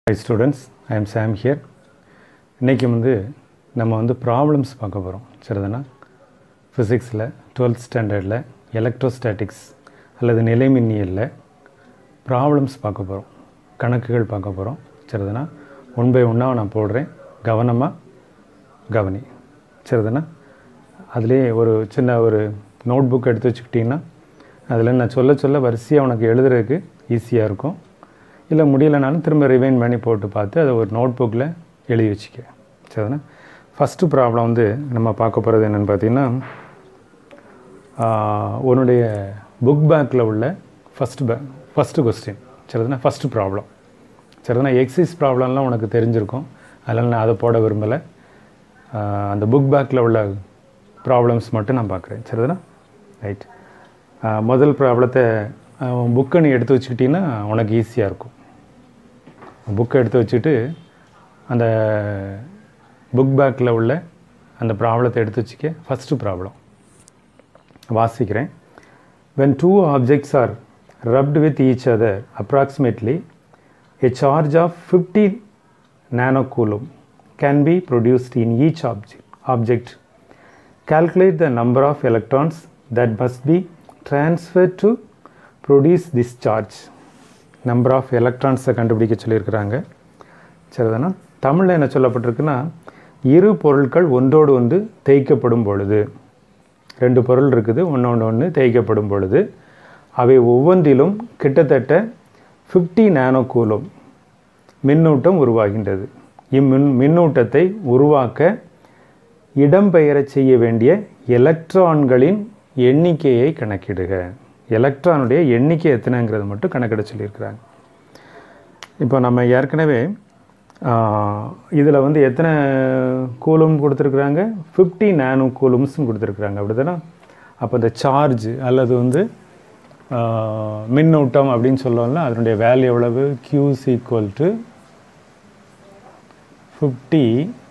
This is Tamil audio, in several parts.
high students I am Sam here இன்றைக்கி வந்து நம்ம வந்து ப்ராப்ளம்ஸ் பார்க்க போகிறோம் சரிதானா ஃபிசிக்ஸில் டுவெல்த் ஸ்டாண்டர்டில் எலக்ட்ரோஸ்டாட்டிக்ஸ் அல்லது நிலைமின்னியலில் ப்ராப்ளம்ஸ் பார்க்க போகிறோம் கணக்குகள் பார்க்க போகிறோம் சரிதானா ஒன் பை ஒன்னாக நான் போடுறேன் கவனமாக கவனி சரிதானா அதுலேயே ஒரு சின்ன ஒரு நோட் புக் எடுத்து வச்சுக்கிட்டிங்கன்னா அதில் நான் சொல்ல சொல்ல வரிசையாக உனக்கு எழுதுறதுக்கு ஈஸியாக இருக்கும் இல்லை முடியலைனாலும் திரும்ப ரிவைன் பண்ணி போட்டு பார்த்து அதை ஒரு நோட் புக்கில் எழுதி வச்சுக்க சரிதானே ஃபஸ்ட்டு ப்ராப்ளம் வந்து நம்ம பார்க்க போகிறது என்னென்னு பார்த்தீங்கன்னா ஆஹ், உன்னுடைய புக் பேக்கில் உள்ள ஃபஸ்ட்டு பே ஃபஸ்ட்டு கொஸ்டின் சரிதானே ஃபஸ்ட்டு ப்ராப்ளம் சரிதானே எக்ஸைஸ் ப்ராப்ளம்லாம் உனக்கு தெரிஞ்சிருக்கும் அதனால் நான் அதை போட விரும்பலை ஆஹ், அந்த புக் பேக்கில் உள்ள ப்ராப்ளம்ஸ் மட்டும் நான் பார்க்குறேன் சரிதானே ரைட் முதல் ப்ராப்ளத்தை புக்கை நீ எடுத்து வச்சுக்கிட்டிங்கன்னா உனக்கு ஈஸியாக இருக்கும் புக்கை எடுத்து வச்சுட்டு அந்த புக் பேக்கில் உள்ள அந்த ப்ராப்ளத்தை எடுத்து வச்சுக்க ஃபஸ்ட்டு ப்ராப்ளம் வாசிக்கிறேன் when two objects are rubbed with each other approximately a charge of 50 nanocoulomb can be produced in each object object calculate the number of electrons that must be transferred to produce this charge number of எலக்ட்ரான்ஸை கண்டுபிடிக்க சொல்லியிருக்கிறாங்க சரிதானா தமிழில் என்ன சொல்லப்பட்டிருக்குன்னா இரு பொருட்கள் ஒன்றோடு ஒன்று தேய்க்கப்படும் பொழுது ரெண்டு பொருள் இருக்குது ஒன்றோடு ஒன்று தேய்க்கப்படும் பொழுது அவை ஒவ்வொன்றிலும் கிட்டத்தட்ட 50 நானோ கூலும் மின்னூட்டம் உருவாகின்றது இம்மின் மின்னூட்டத்தை உருவாக்க இடம்பெயரச் செய்ய வேண்டிய எலக்ட்ரான்களின் எண்ணிக்கையை கணக்கிடுக எலக்ட்ரானுடைய எண்ணிக்கை எத்தனைங்கிறது மட்டும் கணக்கிட சொல்லியிருக்கிறாங்க இப்போ நம்ம ஏற்கனவே இதில் வந்து எத்தனை கூலும் கொடுத்துருக்குறாங்க 50 நானோ கூலும்ஸ்னு கொடுத்துருக்குறாங்க அப்படிதானே அப்போ இந்த சார்ஜ் அல்லது வந்து ஆஹ், மின்னூட்டம் அப்படின்னு சொல்லுவோம்ல அதனுடைய வேல்யூ எவ்வளவு Q's equal to fifty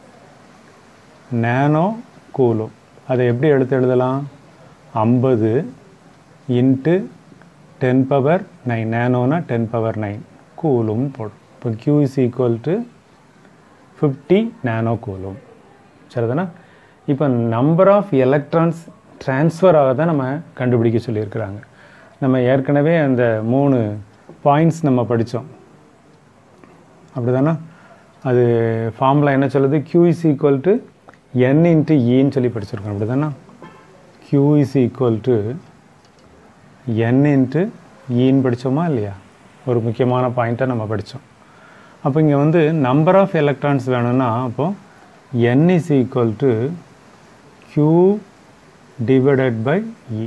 nano coulomb அதை எப்படி எடுத்து எழுதலாம் ஐம்பது இன்ட்டு டென் பவர் நைன் நேனோனா டென் பவர் நைன் கூலும் போடும் இப்போ Q is equal to fifty nano coulomb சரிதானா இப்போ நம்பர் ஆஃப் எலக்ட்ரான்ஸ் ட்ரான்ஸ்ஃபர் ஆக தான் நம்ம கண்டுபிடிக்க சொல்லியிருக்கிறாங்க நம்ம ஏற்கனவே அந்த மூணு பாயிண்ட்ஸ் நம்ம படித்தோம் அப்படிதானே அது ஃபார்முலா என்ன சொல்லுது q is equal to N into ஈன்னு சொல்லி படிச்சிருக்கோம் அப்படி தானே q is equal to N into ஈன்னு படித்தோமா இல்லையா ஒரு முக்கியமான பாயிண்ட்டை நம்ம படித்தோம் அப்போ இங்கே வந்து நம்பர் ஆஃப் எலக்ட்ரான்ஸ் வேணும்னா அப்போது n is equal to q divided by E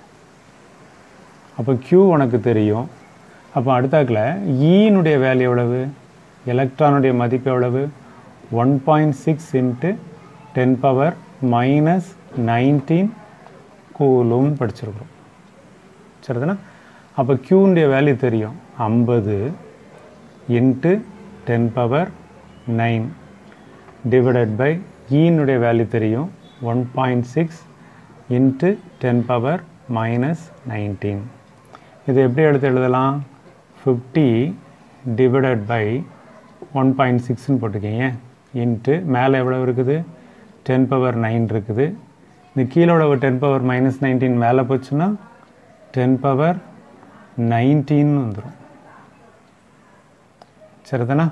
அப்போ q உனக்கு தெரியும் அப்போ அடுத்தாக்கில் ஈனுடைய வேல்யூ எவ்வளவு எலக்ட்ரானுடைய மதிப்பு எவ்வளவு one point six into ten power minus nineteen coulomb படிச்சிருக்கிறோம் சரிதானே அப்போ க்யூனுடைய வேல்யூ தெரியும் ஐம்பது into ten power nine divided by ஈனுடைய வேல்யூ தெரியும் one point six into ten power minus nineteen இது எப்படி எடுத்து எழுதலாம் fifty divided by one point சிக்ஸ்னு போட்டுக்கீங்க இன்ட்டு மேலே எவ்வளோ இருக்குது டென் பவர் நைன் இருக்குது இந்த கீழே உள்ள டென் பவர் மைனஸ் நைன்டீன் மேலே போச்சுன்னா டென் பவர் நைன்டீன் வந்துடும் சரிதானா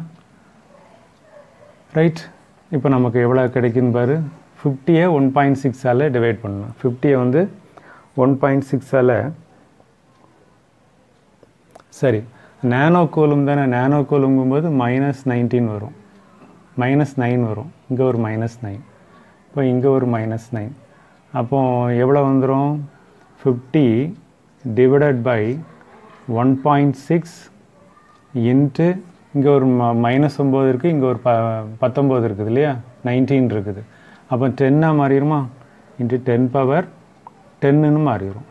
ரைட் இப்போ நமக்கு எவ்வளோ கிடைக்குன்னு பாரு ஃபிஃப்டியை ஒன் பாயிண்ட் சிக்ஸால் டிவைட் பண்ணணும் ஃபிஃப்டியை வந்து ஒன் பாயிண்ட் சிக்ஸால் சரி நேனோ கூலும் தானே நேனோ கூலுங்கும்போது மைனஸ் நைன்டீன் வரும் மைனஸ் நைன் வரும் இங்கே ஒரு மைனஸ் நைன் இப்போ இங்கே ஒரு மைனஸ் நைன் அப்போ எவ்வளோ வந்துடும் fifty divided by one point six into இங்கே ஒரு மைனஸ் ஒம்பது இருக்குது இங்கே ஒரு ப பத்தொம்போது இருக்குது இல்லையா நைன்டீன் இருக்குது அப்போ டென்னாக மாறிடுமா இன்ட்டு டென் பவர் டென்னுன்னு மாறிடும்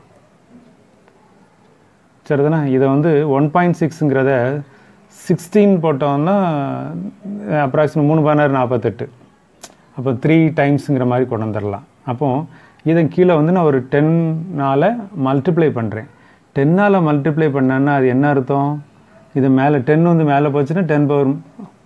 சரிதானே இதை வந்து ஒன் பாயிண்ட் சிக்ஸுங்கிறத சிக்ஸ்டீன் போட்டோம்னா அப்ராக்சிமேட் மூணு பதினாறு நாற்பத்தெட்டு அப்போ த்ரீ டைம்ஸுங்கிற மாதிரி கொண்டு வந்துடலாம் அப்போ இதன் கீழே வந்து நான் ஒரு டென்னால் மல்டிப்ளை பண்ணுறேன் டென்னால் மல்டிப்ளை பண்ணேன்னா அது என்ன அர்த்தம் இது மேலே டென் வந்து மேலே போச்சுன்னா டென் பவர்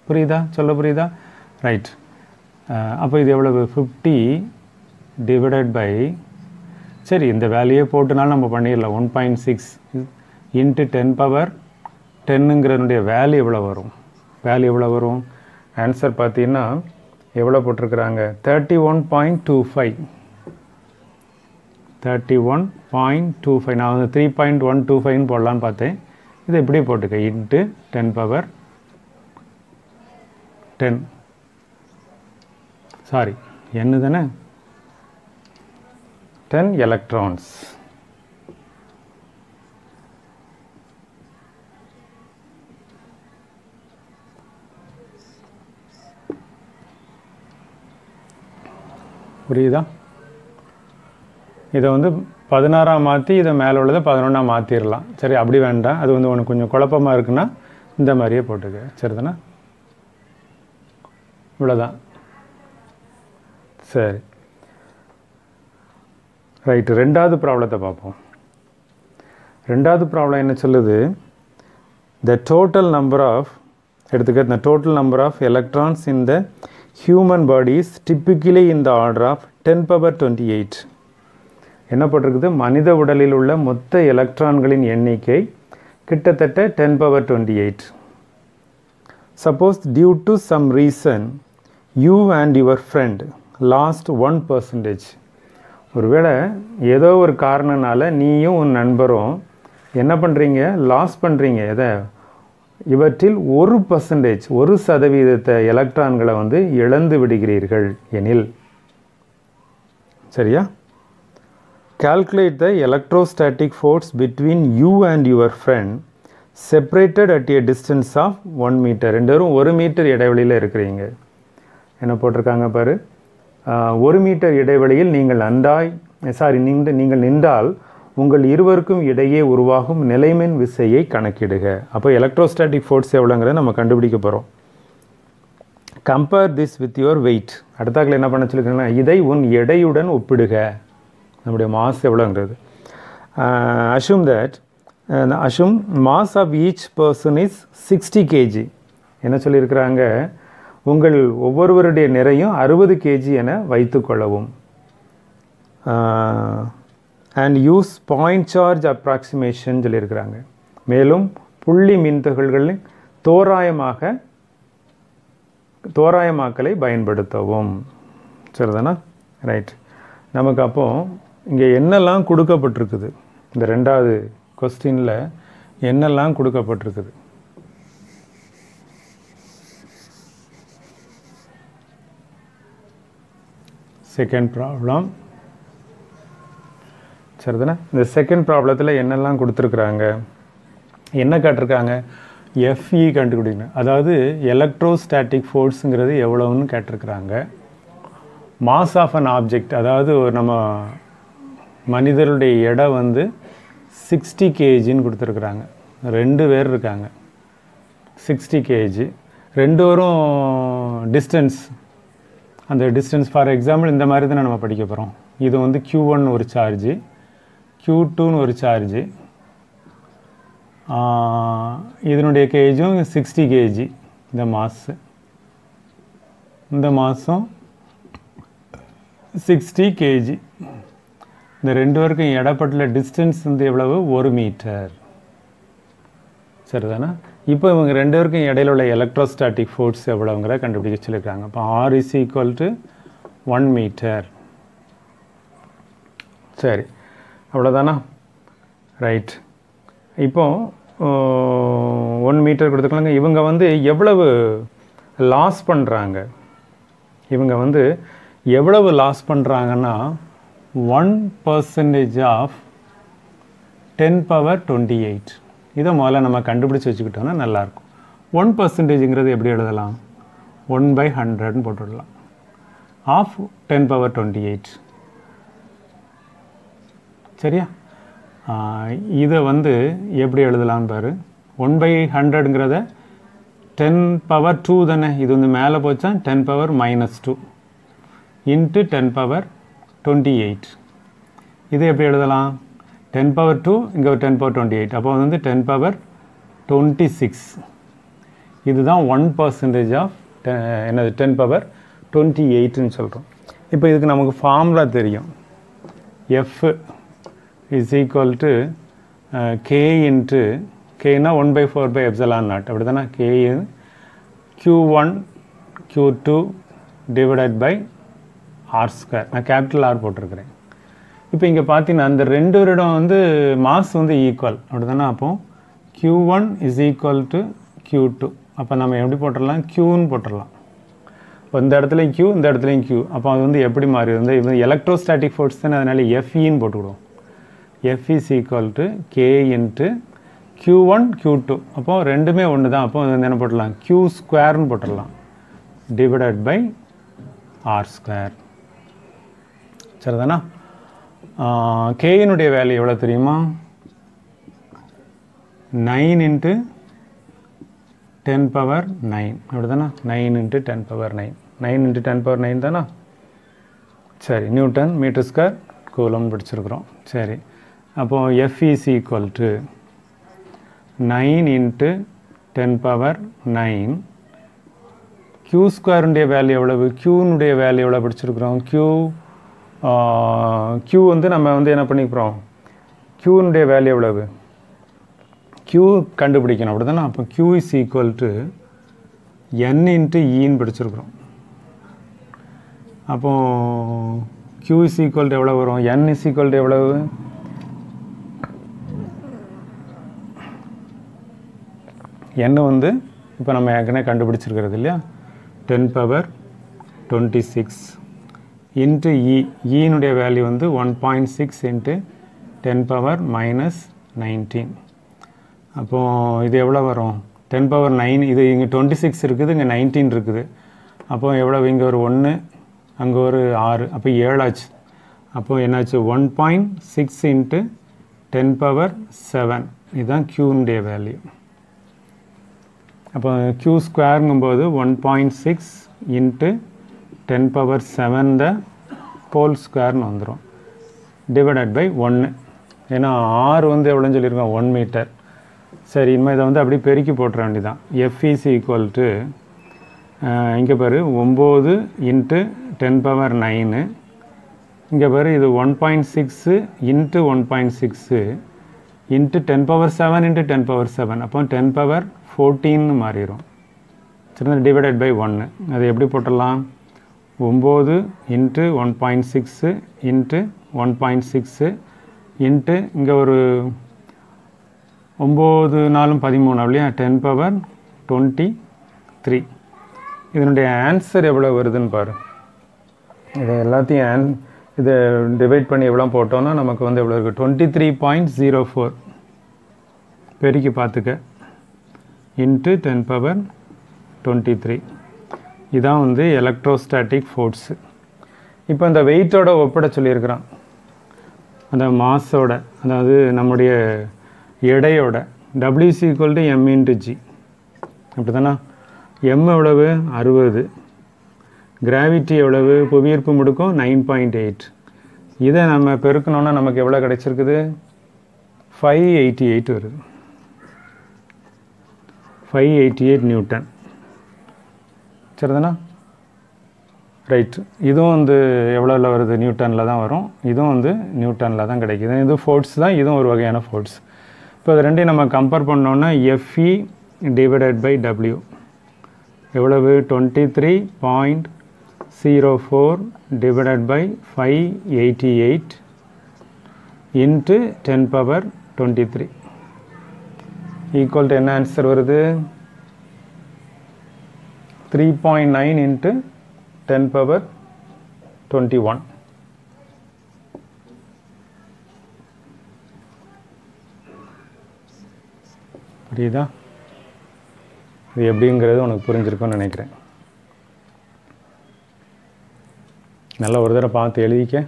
புரியுதா சொல்ல புரியுதா ரைட் அப்போ இது எவ்வளவு ஃபிஃப்டி டிவைடட் பை சரி இந்த வேலையே போட்டுனாலும் நம்ம பண்ணிடலாம் one point six into ten power டென்னுங்கிறனுடைய வேல்யூ எவ்வளோ வரும் வேல்யூ எவ்வளோ வரும் ஆன்சர் பார்த்தீங்கன்னா எவ்வளோ போட்டிருக்கிறாங்க thirty one point two five thirty one point two five நான் வந்து த்ரீ பாயிண்ட் ஒன் டூ ஃபைவ்னு போடலான்னு பார்த்தேன் இதை இப்படியே போட்டுக்க into ten power ten sorry என்ன தானே டென் எலக்ட்ரான்ஸ் புரியுதா இதை வந்து பதினாறாம் மாற்றி இதை மேலே உள்ளதை பதினொன்றா மாற்றிடலாம் சரி அப்படி வேண்டாம் அது வந்து உனக்கு கொஞ்சம் குழப்பமாக இருக்குன்னா இந்த மாதிரியே போட்டுக்க சரிதானே இவ்வளோதான் சரி ரைட்டு ரெண்டாவது ப்ராப்ளத்தை பார்ப்போம் ரெண்டாவது ப்ராப்ளம் என்ன சொல்லுது த டோட்டல் நம்பர் ஆஃப் எடுத்துக்க the total number of electrons in the human body is typically in the order of 10 power 28 என்ன போட்டிருக்குது மனித உடலில் உள்ள மொத்த எலக்ட்ரான்களின் எண்ணிக்கை கிட்டத்தட்ட ten power twenty eight suppose due to some reason you and your friend lost one percentage ஒருவேளை ஏதோ ஒரு காரணனால நீயும் உன் நண்பரும் என்ன பண்ணுறீங்க லாஸ் பண்ணுறீங்க எதை இவற்றில் ஒரு பர்சன்டேஜ் ஒரு சதவீதத்தை எலக்ட்ரான்களை வந்து இழந்து விடுகிறீர்கள் எனில் சரியா calculate the electrostatic force between you and your friend separated at a distance of 1 meter ரெண்டு பேரும் ஒரு மீட்டர் இடைவெளியில் இருக்கிறீங்க என்ன போட்டிருக்காங்க பாரு ஆஹ், ஒரு மீட்டர் இடைவெளியில் நீங்கள் நன்றாய் சாரி நின்று நீங்கள் நின்றால் உங்கள் இருவருக்கும் இடையே உருவாகும் நிலைமின் விசையை கணக்கிடுக அப்போ எலக்ட்ரோஸ்டாட்டிக் ஃபோர்ஸ் எவ்வளோங்கிறத நம்ம கண்டுபிடிக்க போகிறோம் compare this with your weight அடுத்தாக்கில் என்ன பண்ண சொல்லியிருக்காங்கன்னா இதை உன் எடையுடன் ஒப்பிடுக நம்முடைய மாஸ் எவ்வளோங்கிறது assume that assume mass of each person is sixty KG என்ன சொல்லியிருக்கிறாங்க உங்கள் ஒவ்வொருவருடைய நிறையும் அறுபது கேஜி என வைத்துக்கொள்ளவும் and use point charge approximation சொல்லியிருக்கிறாங்க மேலும் புள்ளி மின்துகள்களின் தோராயமாக தோராயமாக்கலை பயன்படுத்தவும் சரிதானா ரைட் நமக்கு அப்போ இங்கே என்னெல்லாம் கொடுக்கப்பட்டிருக்குது இந்த ரெண்டாவது கொஸ்டினில் என்னெல்லாம் கொடுக்கப்பட்டிருக்குது செகண்ட் ப்ராப்ளம் சரிதானே இந்த செகண்ட் ப்ராப்ளத்தில் என்னெல்லாம் கொடுத்துருக்குறாங்க என்ன கேட்டிருக்காங்க எஃப்இ கண்டுபிடிக்கணும் அதாவது எலக்ட்ரோஸ்டாட்டிக் ஃபோர்ஸுங்கிறது எவ்வளோன்னு கேட்டிருக்கிறாங்க மாஸ் ஆஃப் அன் ஆப்ஜெக்ட் அதாவது ஒரு நம்ம மனிதருடைய எடை வந்து சிக்ஸ்டி கேஜின்னு கொடுத்துருக்குறாங்க ரெண்டு பேர் இருக்காங்க சிக்ஸ்டி கேஜி ரெண்டு பேரும் டிஸ்டன்ஸ் அந்த டிஸ்டன்ஸ் ஃபார் எக்ஸாம்பிள் இந்த மாதிரி தான் நம்ம படிக்க போகிறோம் இது வந்து க்யூ ஒன் ஒரு சார்ஜு க்யூ டூன்னு ஒரு சார்ஜு இதனுடைய கேஜும் சிக்ஸ்டி கேஜி இந்த மாஸு இந்த மாதம் சிக்ஸ்டி கேஜி இந்த ரெண்டு பேருக்கும் இடப்பட்டுள்ள டிஸ்டன்ஸ் வந்து எவ்வளவு ஒரு மீட்டர் சரிதானா இப்போ இவங்க ரெண்டு பேருக்கும் இடையில உள்ள எலக்ட்ரோஸ்டாட்டிக் ஃபோர்ஸ் எவ்வளோங்கிற கண்டுபிடிக்க சொல்லியிருக்காங்க இப்போ R is equal to one metre சரி அவ்வளோதானா ரைட் இப்போ ஒன் மீட்டர் கொடுத்துக்கலாங்க இவங்க வந்து எவ்வளவு லாஸ் பண்ணுறாங்க இவங்க வந்து எவ்வளவு லாஸ் பண்ணுறாங்கன்னா one percentage of ten power twenty eight இதை முதல்ல நம்ம கண்டுபிடிச்சி வச்சுக்கிட்டோம்னா நல்லாயிருக்கும் ஒன் பர்சன்டேஜுங்கிறது எப்படி எழுதலாம் ஒன் பை ஹண்ட்ரட்னு போட்டுடலாம் of ten power twenty eight சரியா ஆஹ் இதை வந்து எப்படி எழுதலாம் பாரு ஒன் பை ஹண்ட்ரடுங்கிறத டென் பவர் டூ தானே இது வந்து மேலே போச்சா ten power minus two into ten power twenty eight இது எப்படி எழுதலாம் டென் பவர் டூ இங்கே ஒரு டென் பவர் டுவெண்ட்டி எயிட் அப்போ வந்து டென் பவர் டுவெண்ட்டி சிக்ஸ் இதுதான் ஒன் பர்சன்டேஜ் ஆஃப் என்னது டென் பவர் டுவெண்ட்டி எயிட்னு சொல்கிறோம் இப்போ இதுக்கு நமக்கு ஃபார்முலா தெரியும் F is equal to K into கேனா one by four by epsilon naught அப்படி தானே K Q one Q two divided by R square நான் கேபிட்டல் ஆர் போட்டிருக்கிறேன் இப்போ இங்கே பார்த்தீங்கன்னா அந்த ரெண்டு இடம் வந்து மாஸ் வந்து ஈக்குவல் அப்படி தானே அப்போ Q one is equal to Q two அப்போ நம்ம எப்படி போட்டுடலாம் க்யூன்னு போட்டுடலாம் இப்போ இந்த இடத்துலையும் க்யூ இந்த இடத்துலையும் க்யூ அப்போ அது வந்து எப்படி மாறி வந்து இது எலக்ட்ரோஸ்டாட்டிக் ஃபோர்ஸ் தானே அதனால் எஃப்இன்னு போட்டுக்கிடுவோம் F is equal to K into Q one Q two அப்போ ரெண்டுமே ஒன்று தான் அப்போ வந்து என்ன போட்டுடலாம் க்யூ ஸ்கொயர்னு போட்டுடலாம் டிவைடட் பை ஆர் ஸ்கொயர் சரிதானா கேயினுடைய வேல்யூ எவ்வளோ தெரியுமா nine into ten power nine அப்படி தானே nine into ten power nine nine into ten power nine தானே சரி நியூட்டன் மீட்டர் ஸ்கொயர் கூலம்னு படிச்சிருக்கிறோம் சரி அப்போது F is equal to nine into ten power nine Q ஸ்கொயருடைய வேல்யூ எவ்வளவு க்யூனுடைய வேல்யூ எவ்வளோ படிச்சிருக்கிறோம் க்யூ க்யூ வந்து நம்ம வந்து என்ன பண்ணிக்கிறோம் க்யூனுடைய வேல்யூ எவ்வளவு க்யூ கண்டுபிடிக்கணும் அப்படி தானே அப்போ Q is equal to N into ஈன்னு படிச்சிருக்கிறோம் அப்போ க்யூ இஸ் ஈக்குவல் டு எவ்வளோ வரும் என் இஸ் ஈக்குவல் டு எவ்வளவு என் வந்து இப்போ நம்ம ஏற்கனவே கண்டுபிடிச்சிருக்கிறது இல்லையா ten power twenty six into E ஈனுடைய வேல்யூ வந்து one point six into ten power minus nineteen அப்போது இது எவ்வளோ வரும் டென் பவர் நைன் இது இங்கே டுவெண்ட்டி சிக்ஸ் இருக்குது இங்கே நைன்டீன் இருக்குது அப்போ எவ்வளோ இங்கே ஒரு ஒன்று அங்கே ஒரு ஆறு அப்போ ஏழாச்சு அப்போது என்னாச்சு one point six into ten power seven இதுதான் க்யூனுடைய வேல்யூ அப்போ க்யூ ஸ்கொயருங்கும்போது one point six into ten power seven the whole ஸ்கொயர்னு வந்துடும் டிவைடட் பை ஒன்று ஏன்னா ஆறு வந்து எவ்வளோன்னு சொல்லியிருக்கோம் ஒன் மீட்டர் சரி இனிமேல் இதை வந்து அப்படியே பெருக்கி போட்டுற வேண்டியதான் எஃப்இசி ஈக்குவல் டு இங்கே பாரு ஒம்பது இன்ட்டு டென் பவர் நைனு இங்கே பாரு இது one point six into one point six into ten power seven into ten power seven அப்போ டென் பவர் ஃபோர்டீன்னு மாறிடும் சரி டிவைடட் பை ஒன்று அது எப்படி போட்டுடலாம் ஒம்பது இன்ட்டு one point six into one point six into இங்கே ஒரு ஒம்பது நாலும் பதிமூணு அப்படியா டென் பவர் டுவெண்ட்டி த்ரீ இதனுடைய ஆன்சர் எவ்வளோ வருதுன்னு பாரு இதை எல்லாத்தையும் ஆன் இதை டிவைட் பண்ணி எவ்வளோ போட்டோன்னா நமக்கு வந்து எவ்வளோ இருக்குது twenty three point zero four பெருக்கி பார்த்துக்க into ten power twenty three இதான் வந்து எலக்ட்ரோஸ்டாட்டிக் ஃபோர்ஸு இப்போ இந்த வெயிட்டோட ஒப்பிட சொல்லியிருக்கிறான் அந்த மாஸோட அதாவது நம்முடைய எடையோட W is equal to M into G அப்படி தானே எம் எவ்வளவு அறுபது கிராவிட்டி எவ்வளவு புவியீர்ப்பு முடுக்கம் நைன் பாயிண்ட் எயிட் இதை நம்ம பெருக்கணுன்னா நமக்கு எவ்வளோ கிடைச்சிருக்குது ஃபைவ் எயிட்டி எயிட் வருது ஃபைவ் எயிட்டி எயிட் நியூட்டன் சரிதானா ரைட் இதுவும் வந்து எவ்வளோவில் வருது நியூட்டனில் தான் வரும் இதுவும் வந்து நியூட்டனில் தான் கிடைக்குது இது ஃபோர்ஸ் தான் இதுவும் ஒரு வகையான ஃபோர்ஸ் இப்போ இது ரெண்டையும் நம்ம கம்பேர் பண்ணோன்னா எஃப்இ டிவைடட் பை டபிள்யூ எவ்வளவு twenty three point zero four divided by five eighty eight into ten power twenty three equal to என்ன ஆன்சர் வருது three point nine into ten power twenty one புரியுதா இது எப்படிங்கிறது உனக்கு புரிஞ்சிருக்கும்னு நினைக்கிறேன் நல்லா ஒரு தடவை பார்த்து எழுதிக்க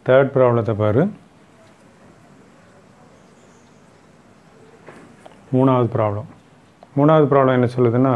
தேர்ட் ப்ராப்ளத்தை பாரு மூணாவது ப்ராப்ளம் மூணாவது ப்ராப்ளம் என்ன சொல்லுதுன்னா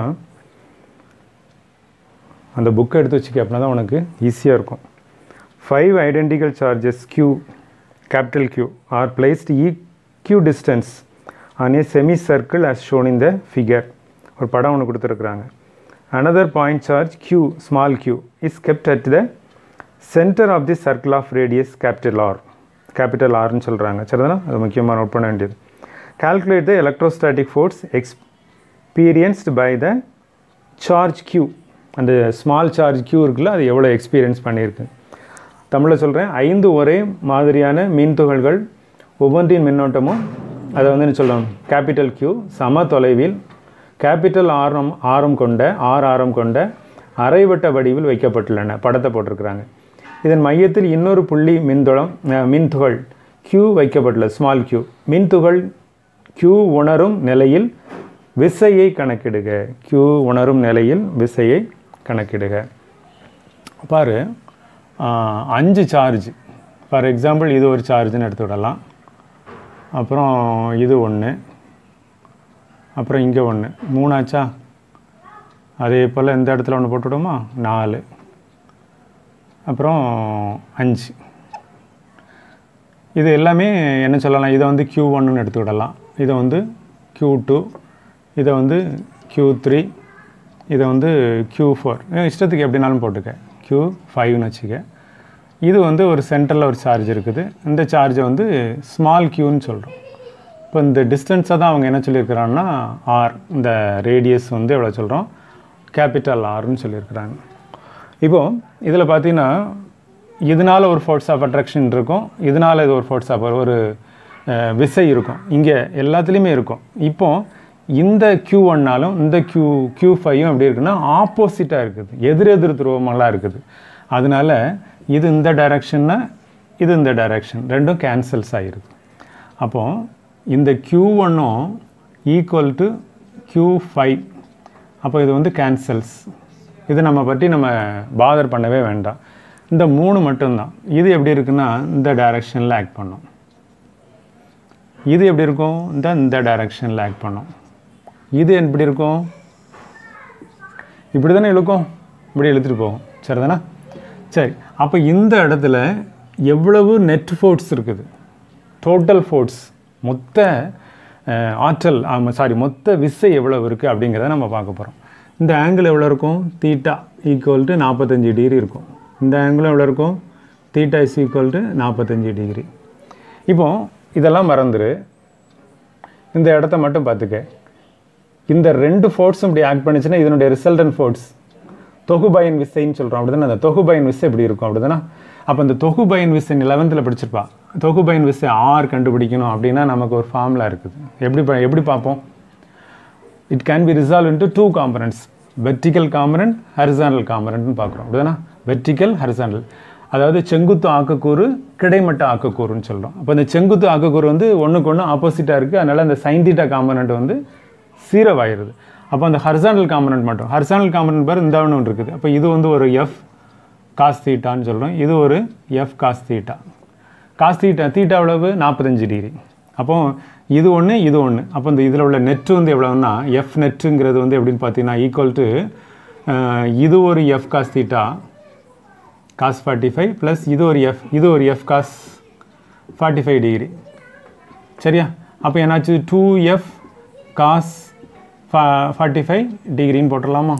அந்த புக்கை எடுத்து வச்சுக்க அப்படின்னா தான் உனக்கு ஈஸியாக இருக்கும் five identical charges q capital q are placed equidistance on a semicircle as shown in the figure ஒரு படம் ஒன்று கொடுத்துருக்குறாங்க another point charge q small q is kept at the centre of the circle of radius capital R capital ஆர்னு சொல்கிறாங்க சரிதானா அது முக்கியமாக நோட் பண்ண வேண்டியது calculate the electrostatic force experienced by the charge q அந்த ஸ்மால் சார்ஜ் q இருக்குல்ல அது எவ்வளோ எக்ஸ்பீரியன்ஸ் பண்ணியிருக்கு தமிழில் சொல்கிறேன் ஐந்து ஒரே மாதிரியான மின்துகள்கள் ஒவ்வொன்றின் மின்னோட்டமும் அதை வந்து என்ன சொல்லணும் கேபிட்டல் Q சம தொலைவில் கேபிட்டல் ஆரம் ஆரம் கொண்ட ஆர் ஆரம் கொண்ட அரைவட்ட வடிவில் வைக்கப்பட்டுள்ளன படத்தை போட்டிருக்கிறாங்க இதன் மையத்தில் இன்னொரு புள்ளி மின்துளம் அஹ், மின்துகள் Q வைக்கப்பட்டுள்ளது ஸ்மால் Q மின்துகள் Q உணரும் நிலையில் விசையை கணக்கிடுக Q உணரும் நிலையில் விசையை கணக்கிடுக பாரு ஆஹ், அஞ்சு சார்ஜ் ஃபார் எக்ஸாம்பிள் இது ஒரு சார்ஜ்னு எடுத்து விடலாம் அப்புறம் இது ஒன்று அப்புறம் இங்கே ஒன்று மூணாச்சா அதே போல் இந்த இடத்துல ஒன்று போட்டுவிடுமா நாலு அப்புறம் அஞ்சு இது எல்லாமே என்ன சொல்லலாம் இதை வந்து Q ஒன்றுன்னு எடுத்து விடலாம் இதை வந்து Q டூ இதை வந்து Q த்ரீ இதை வந்து Q ஃபோர் இஷ்டத்துக்கு எப்படினாலும் போட்டுக்க Q ஃபைவ்னு வச்சுக்க இது வந்து ஒரு சென்டரில் ஒரு சார்ஜ் இருக்குது இந்த சார்ஜை வந்து ஸ்மால் க்யூன்னு சொல்கிறோம் இப்போ இந்த டிஸ்டன்ஸை தான் அவங்க என்ன சொல்லியிருக்கிறாங்கன்னா ஆர் இந்த ரேடியஸ் வந்து எவ்வளோ சொல்கிறோம் கேபிட்டல் ஆர்னு சொல்லியிருக்கிறாங்க இப்போ இதில் பார்த்தீங்கன்னா இதனால் ஒரு ஃபோர்ஸ் ஆஃப் அட்ராக்ஷன் இருக்கும் இதனால் இது ஒரு ஃபோர்ஸ் ஆஃப் ஒரு அஹ், விசை இருக்கும் இங்கே எல்லாத்துலேயுமே இருக்கும் இப்போ இந்த Q ஒன்னாலும் இந்த Q Q ஃபைவும் எப்படி இருக்குன்னா ஆப்போசிட்டாக இருக்குது எதிர் எதிர் துருவமெல்லாம் இருக்குது அதனால இது இந்த டைரக்ஷன்னா இது இந்த டைரக்ஷன் ரெண்டும் கேன்சல்ஸ் ஆகிருது அப்போ இந்த Q ஒன்னும் ஈக்குவல் டு Q ஃபைவ் அப்போ இது வந்து கேன்சல்ஸ் இது நம்ம பற்றி நம்ம பாதர் பண்ணவே வேண்டாம் இந்த மூணு மட்டும்தான் இது எப்படி இருக்குன்னா இந்த டைரக்ஷனில் ஆக்ட் பண்ணும் இது எப்படி இருக்கும் இந்த இந்த டைரக்ஷனில் ஆக்ட் பண்ணும் இது எப்படி இருக்கும் இப்படி தானே இழுக்கும் இப்படி இழுத்துட்டு போகும் சரிதானே சரி அப்போ இந்த இடத்துல எவ்வளவு நெட் ஃபோர்ஸ் இருக்குது டோட்டல் ஃபோர்ஸ் மொத்த அஹ், ஆற்றல் சாரி மொத்த விசை எவ்வளவு இருக்குது அப்படிங்கிறத நம்ம பார்க்க போகிறோம் இந்த ஆங்கிள் எவ்வளோ இருக்கும் தீட்டா ஈக்குவல் டு நாற்பத்தஞ்சு டிகிரி இருக்கும் இந்த ஆங்கிளும் எவ்வளோ இருக்கும் தீட்டா இஸ் ஈக்குவல் டு நாற்பத்தஞ்சு டிகிரி இப்போ இதெல்லாம் மறந்துரு இந்த இடத்த மட்டும் பார்த்துக்க இந்த ரெண்டு ஃபோர்ஸும் இப்படி ஆக்ட் பண்ணுச்சுன்னா இதனுடைய ரிசல்டன் ஃபோர்ஸ் தொகுபயன் விசைன்னு சொல்கிறோம் அப்படிதானே அந்த தொகுபயன் விசை எப்படி இருக்கும் அப்படிதானே அப்போ இந்த தொகுபயன் விசை லெவன்த்தில் படிச்சிருப்பா தொகுபயன் விசை ஆர் கண்டுபிடிக்கணும் அப்படின்னா நமக்கு ஒரு ஃபார்முலா இருக்குது எப்படி ப- எப்படி பார்ப்போம் it can be resolve into two components vertical component horizontal component பார்க்குறோம் அப்படிதானே வெர்டிக்கல் ஹரிசானல் அதாவது செங்குத்து ஆக்கக்கூறு கிடைமட்ட ஆக்கக்கூறுன்னு சொல்கிறோம் அப்போ இந்த செங்குத்து ஆக்கக்கூறு வந்து ஒன்றுக்கு ஒன்று ஆப்போசிட்டாக இருக்குது அதனால் அந்த சைன் தீட்டா காம்பனன்ட் வந்து சீரவாயிருது அப்போ அந்த ஹரிசானல் காம்பனன்ட் மட்டும் ஹரிசானல் காம்பனன்ட் பாரு இந்த ஒன்று இருக்குது அப்போ இது வந்து ஒரு எஃப் காஸ் தீட்டான்னு சொல்கிறோம் இது ஒரு F cos theta cos theta theta எவ்வளவு நாற்பத்தஞ்சு டிகிரி அப்போ இது ஒன்று இது ஒன்று அப்போ இந்த இதில் உள்ள நெட் வந்து எவ்வளவுன்னா எஃப் நெட்டுங்கிறது வந்து எப்படின்னு பார்த்தீங்கன்னா ஈக்குவல் டு இது ஒரு F cos theta cos forty five plus இது ஒரு எஃப் இது ஒரு F cos forty five degree சரியா அப்போ என்னாச்சு two F cos forty five டிகிரின்னு போட்டுடலாமா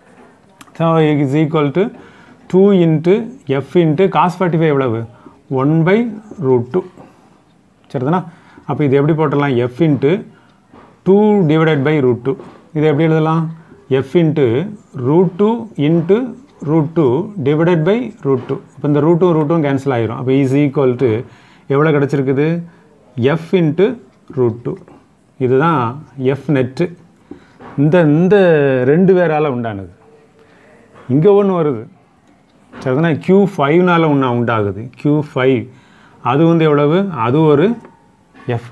so is equal to two into F into cos forty five எவ்வளவு ஒன் பை ரூட் டூ சரிதானா அப்போ இது எப்படி போட்டுடலாம் F into two divided by root two இதை எப்படி எழுதலாம் F into root two into root two divided by root two இப்போ இந்த ரூட்டும் ரூட்டும் கேன்சல் ஆகிரும் அப்போ இஸ் ஈக்குவல் டு எவ்வளோ கிடச்சிருக்குது எஃப் இன்ட்டு ரூட் டூ இதுதான் எஃப் நெட்டு இந்த இந்த ரெண்டு பேரால் உண்டானது இங்கே ஒன்று வருது சரிதானே க்யூ ஃபைவ்னால் ஒன்று உண்டாகுது க்யூ ஃபைவ் அது வந்து எவ்வளவு அது ஒரு எஃப்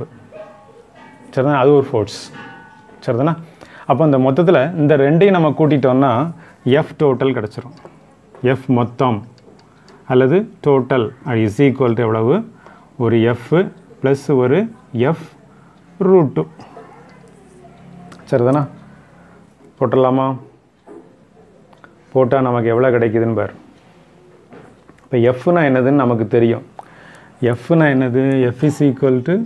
சரிதானே அது ஒரு ஃபோர்ஸ் சரிதானே அப்போ இந்த மொத்தத்தில் இந்த ரெண்டையும் நம்ம கூட்டிட்டோம்னா எஃப் டோட்டல் கிடச்சிரும் எஃப் மொத்தம் அல்லது டோட்டல் இஸ் ஈக்குவல் டு எவ்வளவு ஒரு எஃப் ப்ளஸ் ஒரு எஃப் ரூட் டூ சரிதானா போட்டுடலாமா போட்டால் நமக்கு எவ்வளோ கிடைக்குதுன்னு பார் இப்போ எஃப்னா என்னதுன்னு நமக்கு தெரியும் எஃப்னா என்னது F is equal to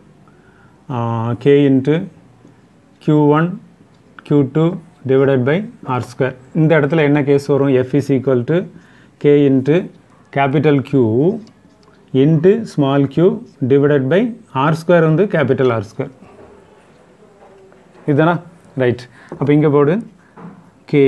K into Q one Q two divided by R square இந்த இடத்துல என்ன கேஸ் வரும் F is equal to K into capital Q into small Q divided by R square வந்து கேபிட்டல் ஆர் ஸ்கொயர் இதுதானா ரைட் அப்போ இங்கே போடு K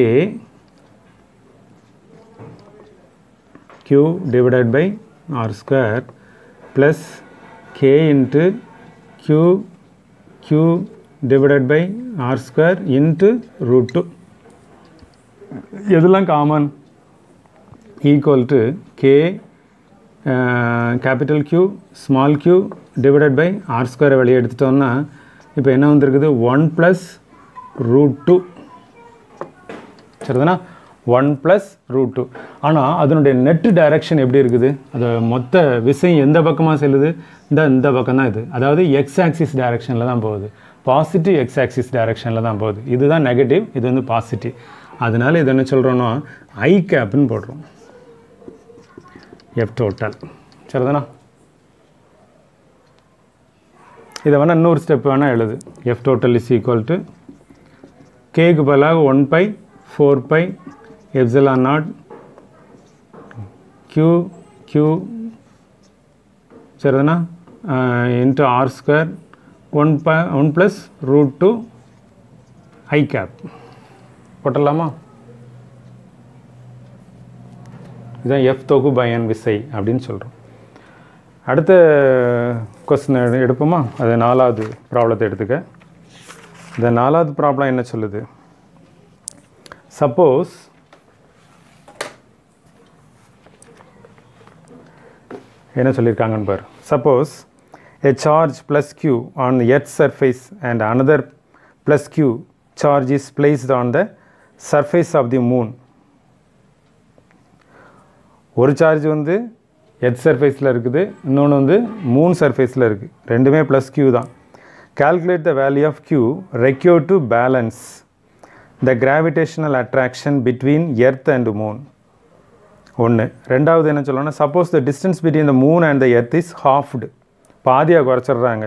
q divided by r square plus k into q q divided by r square into root 2 எதெல்லாம் common equal to K capital Q small Q divided by R ஸ்கொயரை வெளியே எடுத்துட்டோம்னா இப்போ என்ன வந்திருக்குது ஒன் ப்ளஸ் ரூட் டூ சரிதானா ஒன் ப்ளஸ் ரூட் டூ ஆனால் அதனுடைய நெட் டைரக்ஷன் எப்படி இருக்குது அது மொத்த விசை எந்த பக்கமாக செல்லுது இந்த இந்த பக்கம் தான் இது அதாவது எக்ஸ் ஆக்சிஸ் டைரக்ஷனில் தான் போகுது பாசிட்டிவ் எக்ஸ் ஆக்சிஸ் டைரக்ஷனில் தான் போகுது இதுதான் நெகட்டிவ் இது வந்து பாசிட்டிவ் அதனால இது என்ன சொல்கிறோன்னா ஐ கேப்னு போடுறோம் எஃப் டோட்டல் சரிதானா இதை வேணால் இன்னொரு ஸ்டெப் வேணால் எழுது F total is equal to கேக்கு பதிலாக one by four by epsilon naught Q Q சரிதானா இன்ட்டு ஆர் ஸ்கொயர் ஒன் ப one plus root two I cap போட்டலாமா இதுதான் எஃப் தொகு பயன் விசை அப்படின்னு சொல்கிறோம் அடுத்த கொஸ்டின் எடுப்போமா அது நாலாவது ப்ராப்ளத்தை எடுத்துக்க இந்த நாலாவது ப்ராப்ளம் என்ன சொல்லுது சப்போஸ் என்ன சொல்லியிருக்காங்கன்னு பாரு suppose a charge plus q on the earth surface and another plus q charge is placed on the surface of the moon ஒரு சார்ஜ் வந்து எர்த் சர்ஃபேஸில் இருக்குது இன்னொன்று வந்து மூன் சர்ஃபேஸில் இருக்குது ரெண்டுமே ப்ளஸ் க்யூ தான் calculate the value of q required to balance the gravitational attraction between earth and moon ஒன்று ரெண்டாவது என்ன சொல்லணும்னா suppose the distance between the moon and the earth is halved பாதியாக குறைச்சிட்றாங்க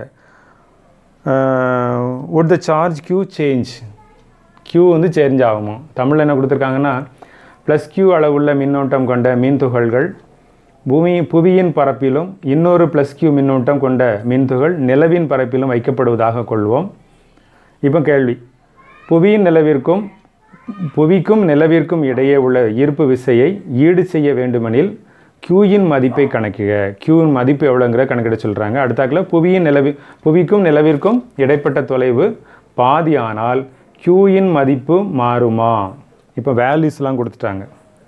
would the charge q change q வந்து சேஞ்ச் ஆகுமா தமிழில் என்ன கொடுத்துருக்காங்கன்னா ப்ளஸ் q அளவுள்ள மின்னோட்டம் கொண்ட மின் துகள்கள் பூமி புவியின் பரப்பிலும் இன்னொரு ப்ளஸ் q மின்னோட்டம் கொண்ட மின்துகள் நிலவின் பரப்பிலும் வைக்கப்படுவதாக கொள்வோம் இப்போ கேள்வி புவியின் நிலவிற்கும் புவிக்கும் நிலவிற்கும் இடையே உள்ள ஈர்ப்பு விசையை ஈடு செய்ய வேண்டுமெனில் க்யூயின் மதிப்பை கணக்கிட க்யூவின் மதிப்பு எவ்வளோங்கிற கணக்கிட சொல்கிறாங்க அடுத்தாக்கில் புவியின் நிலவி புவிக்கும் நிலவிற்கும் இடைப்பட்ட தொலைவு பாதி ஆனால் க்யூயின் மதிப்பு மாறுமா இப்போ வேல்யூஸ்லாம் கொடுத்துட்டாங்க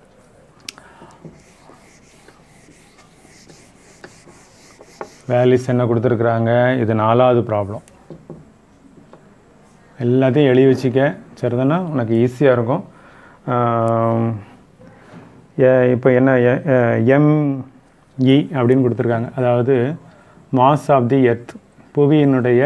வேல்யூஸ் என்ன கொடுத்துருக்குறாங்க இது நாலாவது ப்ராப்ளம் எல்லாத்தையும் எழுதி வச்சுக்க சரிதானா உனக்கு ஈஸியாக இருக்கும் இப்போ என்ன எம்இ அப்படின்னு கொடுத்துருக்காங்க அதாவது மாஸ் ஆஃப் தி எர்த் புவியினுடைய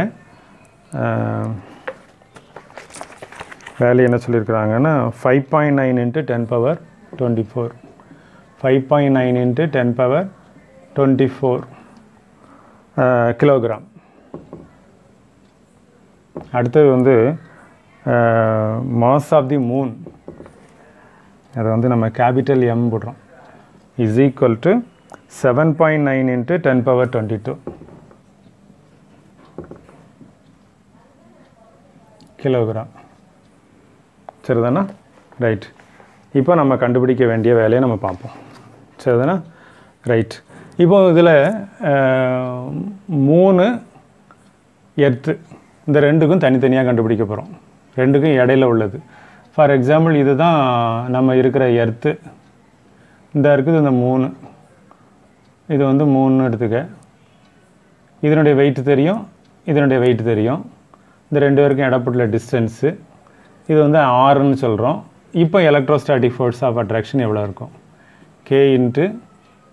வேல்யூ என்ன சொல்லியிருக்கிறாங்கன்னா five point nine into ten power twenty four five point nine into ten power twenty four kilogram அடுத்தது வந்து மாஸ் ஆஃப் தி மூன் அதை வந்து நம்ம கேபிட்டல் எம் போடுறோம் is equal to seven point nine into ten power twenty two kilogram சரிதானா ரைட் இப்போ நம்ம கண்டுபிடிக்க வேண்டிய வேலையை நம்ம பார்ப்போம் சரிதானா ரைட் இப்போ இதில் மூணு எர்த்து இந்த ரெண்டுக்கும் தனித்தனியாக கண்டுபிடிக்க போகிறோம் ரெண்டுக்கும் இடையில உள்ளது ஃபார் எக்ஸாம்பிள் இது தான் நம்ம இருக்கிற எர்த்து இந்த இருக்குது இந்த மூணு இது வந்து மூணுன்னு எடுத்துக்க இதனுடைய வெயிட் தெரியும் இதனுடைய வெயிட் தெரியும் இந்த ரெண்டு பேருக்கும் இடப்பட்டுள்ள டிஸ்டன்ஸு இது வந்து ஆறுன்னு சொல்கிறோம் இப்போ எலக்ட்ரோஸ்டாட்டிக் ஃபோர்ஸ் ஆஃப் அட்ராக்ஷன் எவ்வளோ இருக்கும் கே இன்ட்டு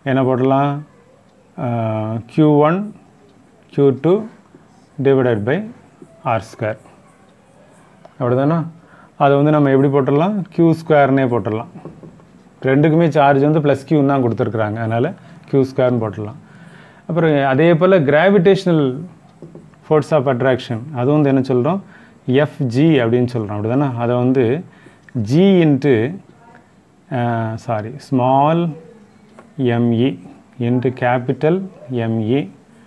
என்ன போடலாம் q one Q two divided by R square அப்படிதானா அதை வந்து நம்ம எப்படி போட்டுடலாம் க்யூ ஸ்கொயர்னே போட்டுடலாம் ரெண்டுக்குமே சார்ஜ் வந்து ப்ளஸ் க்யூன்னு தான் கொடுத்துருக்குறாங்க அதனால் க்யூ ஸ்கொயர்னு போட்டுடலாம் அப்புறம் அதே போல் கிராவிடேஷ்னல் ஃபோர்ஸ் ஆஃப் அட்ராக்ஷன் அதுவும் வந்து என்ன சொல்கிறோம் எஃப்ஜி அப்படின்னு சொல்கிறோம் அப்படி தானே அதை வந்து G into sorry small m e into capital M E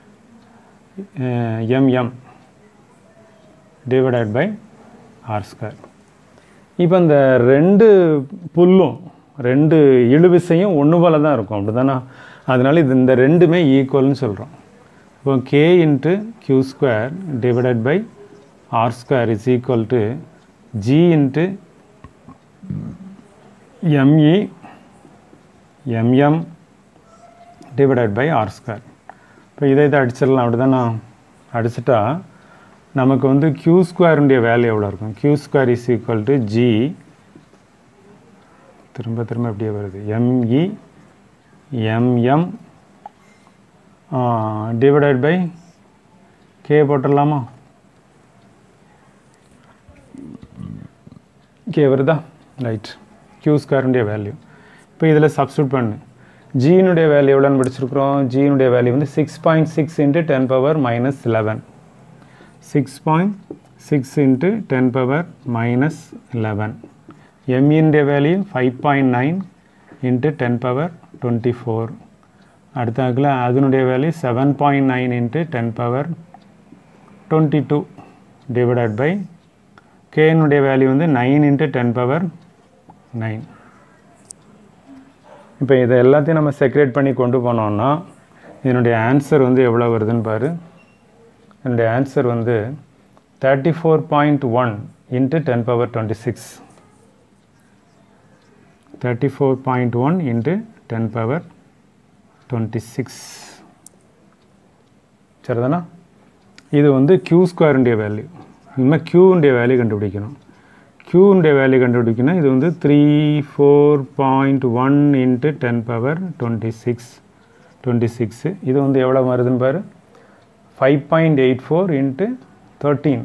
m m divided by R square இப்போ இந்த ரெண்டு புல்லும் ரெண்டு இழுவிசையும் ஒன்று போல தான் இருக்கும் அப்படி தானே அதனால இது இந்த ரெண்டுமே ஈக்குவல்னு சொல்கிறோம் இப்போ k into q square divided by R square is equal to G into m e m m divided by R square இப்போ இதை இதை அடிச்சிடலாம் அப்படி தானே அடிச்சிட்டா நமக்கு வந்து க்யூ ஸ்கொயருடைய வேல்யூ எவ்வளோ இருக்கும் q square is equal to G திரும்ப திரும்ப அப்படியே வருது m e m m divided by k போட்டுடலாமா கே வருதா ரைட் க்யூ ஸ்கொயருடைய வேல்யூ இப்போ இதில் சப்ஸ்டியூட் பண்ணு ஜியினுடைய வேல்யூ எவ்வளோன்னு படிச்சிருக்கிறோம் ஜியினுடைய வேல்யூ வந்து six point six into ten power minus eleven six point six into ten power minus eleven எம்இனுடைய value five point nine into ten power twenty four அடுத்தாக்கில் அதனுடைய value seven point nine into ten power twenty two divided by கேனுடைய வேல்யூ வந்து nine into ten power nine இப்போ இதை எல்லாத்தையும் நம்ம செக்ரேட் பண்ணி கொண்டு போனோம்னா இதனுடைய ஆன்சர் வந்து எவ்வளோ வருதுன்னு பாரு என்னுடைய ஆன்சர் வந்து thirty four point one into ten power twenty six thirty four point one into ten power twenty six சரிதானா இது வந்து க்யூ ஸ்கொயருடைய வேல்யூ இனிமேல் க்யூவுடைய வேல்யூ கண்டுபிடிக்கணும் க்யூவுடைய வேல்யூ கண்டுபிடிக்கணும் இது வந்து three four point one into ten power twenty six twenty six இது வந்து எவ்வளோ வருதுன்னு பாரு five point eight four into thirteen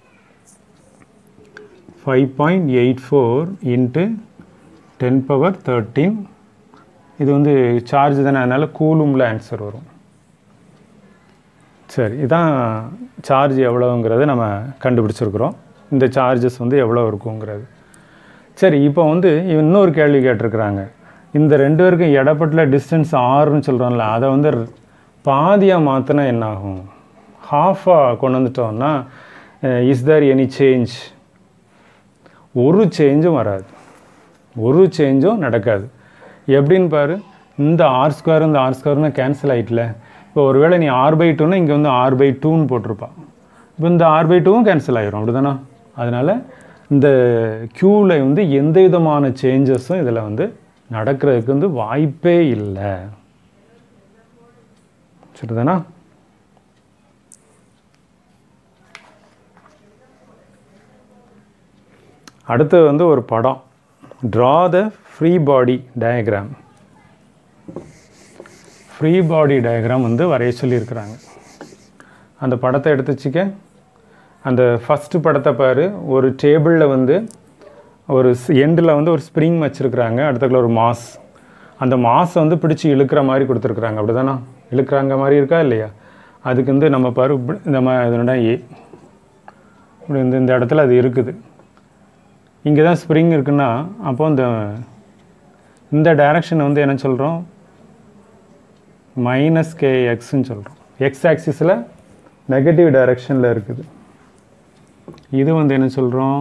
five point eight four into ten power thirteen இது வந்து சார்ஜ் தானே அதனால் கூலுமில் ஆன்சர் வரும் சரி இதான் சார்ஜ் எவ்வளோங்கிறத நம்ம கண்டுபிடிச்சிருக்கிறோம் இந்த சார்ஜஸ் வந்து எவ்வளோ இருக்குங்கிறது சரி இப்போ வந்து இன்னொரு கேள்வி கேட்டிருக்கிறாங்க இந்த ரெண்டு பேருக்கும் இடப்பட்ட டிஸ்டன்ஸ் ஆறுன்னு சொல்கிறோம்ல அதை வந்து பாதியாக மாற்றினா என்ன ஆகும் ஹாஃபாக கொண்டு வந்துட்டோம்னா இஸ் தேர் எனி சேஞ்ச் ஒரு சேஞ்சும் வராது ஒரு சேஞ்சும் நடக்காது எப்படின்னு பாரு இந்த ஆர் ஸ்கொயர் இந்த ஆர் ஸ்கொயர்னு கேன்சல் ஆகிட்டல இப்போ ஒருவேளை நீ ஆர் பை டூன்னா இங்கே வந்து ஆர் பை டூன்னு போட்டிருப்பான் இப்போ இந்த ஆர் பை டூவும் கேன்சல் ஆகிரும் அப்படிதானா அதனால் இந்த க்யூவில் வந்து எந்த விதமான சேஞ்சஸும் இதில் வந்து நடக்கிறதுக்கு வந்து வாய்ப்பே இல்லை சரிதானா அடுத்து வந்து ஒரு படம் draw the free body diagram free body diagram வந்து வரைய சொல்லியிருக்கிறாங்க அந்த படத்தை எடுத்து வச்சுக்க அந்த ஃபஸ்ட்டு படத்தை பாரு ஒரு டேபிளில் வந்து ஒரு எண்டில் வந்து ஒரு ஸ்ப்ரிங் வச்சுருக்குறாங்க அடுத்தக்குள்ள ஒரு மாஸ் அந்த மாஸை வந்து பிடிச்சி இழுக்கிற மாதிரி கொடுத்துருக்குறாங்க அப்படி தானே இழுக்கிறாங்க மாதிரி இருக்கா இல்லையா அதுக்கு வந்து நம்ம பாரு இப்படி இந்த மாதிரி இதனோட ஏ இப்படி இந்த இந்த இடத்துல அது இருக்குது இங்கே தான் ஸ்ப்ரிங் இருக்குன்னா அப்போ இந்த இந்த டைரக்ஷன் வந்து என்ன சொல்கிறோம் மைனஸ் கே எக்ஸ்ன்னு சொல்கிறோம் எக்ஸ் ஆக்சிஸில் நெகட்டிவ் டைரக்ஷனில் இருக்குது இது வந்து என்ன சொல்கிறோம்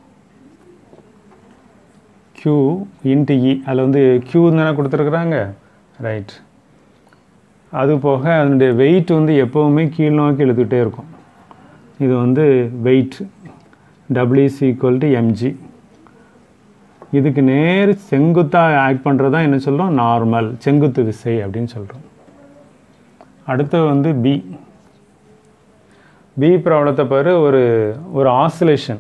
க்யூ இன்ட்டு இ அதில் வந்து க்யூ தானே கொடுத்துருக்குறாங்க ரைட் அது போக அதனுடைய வெயிட் வந்து எப்போவுமே கீழ் நோக்கி இழுத்துக்கிட்டே இருக்கும் இது வந்து வெயிட் டபிள்யூஸ் ஈக்குவல் டு எம்ஜி இதுக்கு நேர் செங்குத்தாக ஆக்ட் பண்ணுறது தான் என்ன சொல்கிறோம் நார்மல் செங்குத்து விசை அப்படின்னு சொல்கிறோம் அடுத்து வந்து பி பி ப்ராப்ளத்தை பாரு ஒரு ஒரு ஆசிலேஷன்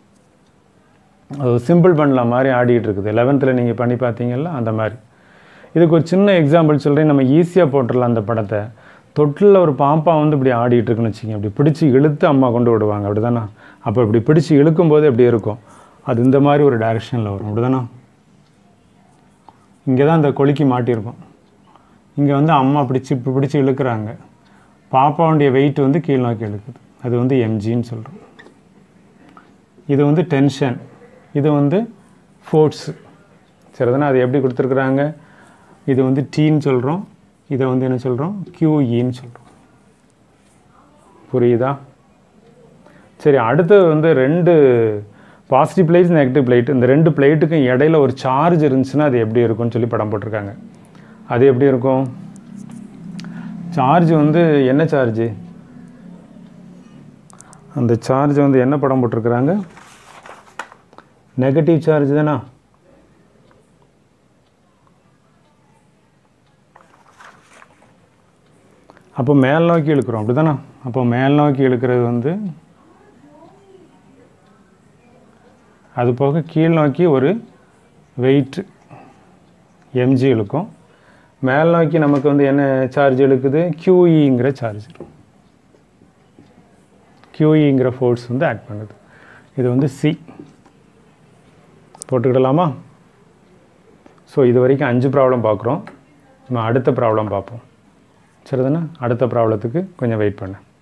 அது சிம்பிள் பண்ணல மாதிரி ஆடிட்டு இருக்குது லெவன்த்தில் நீங்கள் பண்ணி பார்த்தீங்கல்ல அந்த மாதிரி இதுக்கு ஒரு சின்ன எக்ஸாம்பிள் சொல்கிறேன் நம்ம ஈஸியாக போட்டுடலாம் அந்த படத்தை தொட்டிலில் ஒரு பாம்பா வந்து இப்படி ஆடிட்டு இருக்குன்னு வச்சுங்க இப்படி பிடிச்சி இழுத்து அம்மா கொண்டு விடுவாங்க அப்படி தானே அப்போ இப்படி பிடிச்சி இழுக்கும்போது எப்படி இருக்கும் அது இந்த மாதிரி ஒரு டைரெக்ஷனில் வரும் அப்படி தானே இங்கே தான் அந்த கொலுக்கி மாட்டியிருக்கும் இங்கே வந்து அம்மா பிடிச்சி இப்படி பிடிச்சி இழுக்கிறாங்க பாப்பாவுடைய வெயிட் வந்து கீழ் நோக்கி இழுக்குது அது வந்து எம்ஜின்னு சொல்கிறோம் இது வந்து டென்ஷன் இது வந்து ஃபோர்ஸு சரிதானே அது எப்படி கொடுத்துருக்குறாங்க இது வந்து டீன்னு சொல்கிறோம் இதை வந்து என்ன சொல்கிறோம் கியூஇன்னு சொல்கிறோம் புரியுதா சரி அடுத்து வந்து ரெண்டு பாசிட்டிவ் பிளேட் நெகட்டிவ் பிளேட் இந்த ரெண்டு பிளேட்டுக்கும் இடையில ஒரு சார்ஜ் இருந்துச்சுன்னா அது எப்படி இருக்கும்னு சொல்லி படம் போட்டிருக்காங்க அது எப்படி இருக்கும் சார்ஜ் வந்து என்ன சார்ஜ் அந்த சார்ஜ் வந்து என்ன படம் போட்டிருக்கிறாங்க நெகட்டிவ் சார்ஜ் தானே அப்போ மேல் நோக்கி இழுக்கிறோம் அப்படி தானே அப்போ மேல் நோக்கி இழுக்கிறது வந்து அது போக கீழ் நோக்கி ஒரு வெயிட் எம்ஜி இழுக்கும் மேல் நோக்கி நமக்கு வந்து என்ன சார்ஜ் இழுக்குது கியூஇங்கிற சார்ஜ் கியூஇங்கிற ஃபோர்ஸ் வந்து ஆக்ட் பண்ணுது இது வந்து சி போட்டுக்கிடலாமா ஸோ இது வரைக்கும் அஞ்சு ப்ராப்ளம் பார்க்குறோம் நம்ம அடுத்த ப்ராப்ளம் பார்ப்போம் சரிதானே அடுத்த ப்ராப்ளத்துக்கு கொஞ்சம் வெயிட் பண்ணேன்